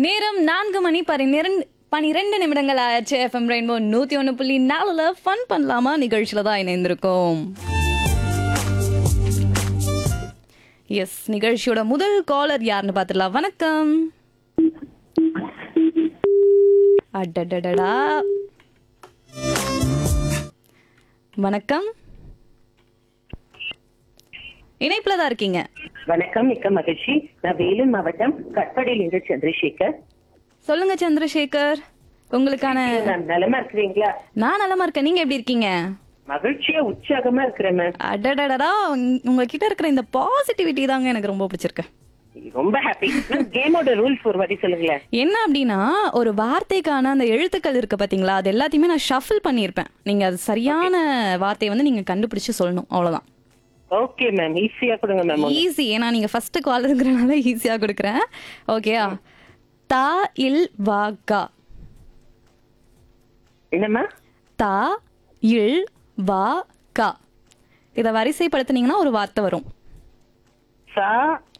நேரம் நான்கு மணி பன்னிரண்டு பனிரெண்டு நிமிடங்கள் ஆயாச்சு எஃப்எம் ரெயின்போ நூத்தி ஒன்று புள்ளி நாலுல ஃபன் பண்ணலாமா நிகழ்ச்சியில தான் இணைந்திருக்கோம் எஸ் நிகழ்ச்சியோட முதல் காலர் யாருன்னு பார்த்துடலாம் வணக்கம் அடடடடா வணக்கம் இணைப்புல தான் இருக்கீங்க வணக்கம் மிக்க மகிழ்ச்சி நான் வேலூர் மாவட்டம் கட்படியில் இருந்து சந்திரசேகர் சொல்லுங்க சந்திரசேகர் உங்களுக்கான நான் நலமா இருக்கிறீங்களா நான் நலமா இருக்கேன் நீங்க எப்படி இருக்கீங்க மகிழ்ச்சியா உற்சாகமா இருக்கிறேன் மேம் அடடடடா உங்க- உங்ககிட்ட இருக்கிற இந்த பாசிட்டிவிட்டி தாங்க எனக்கு ரொம்ப பிடிச்சிருக்கு ரொம்ப ஹாப்பி கேமோட ரூல்ஸ் ஒரு வாட்டி சொல்லுங்களேன் என்ன அப்படின்னா ஒரு வார்த்தைக்கான அந்த எழுத்துக்கள் இருக்கு பாத்தீங்களா அது எல்லாத்தையுமே நான் ஷஃபில் பண்ணியிருப்பேன் நீங்க அது சரியான வார்த்தையை வந்து நீங்க கண்டுபிடிச்சு சொல்லணும் அவ்வளவுதான் ஓகே மேம் ஈஸியா கொடுங்க மேம் ஈஸி ஏன்னா நீங்க ஃபர்ஸ்ட் கால் இருக்கிறனால ஈஸியா கொடுக்குறேன் ஓகேயா தா இல் வா கா என்னம்மா தா இல் வா கா இதை வரிசைப்படுத்துனீங்கன்னா ஒரு வார்த்தை வரும் சா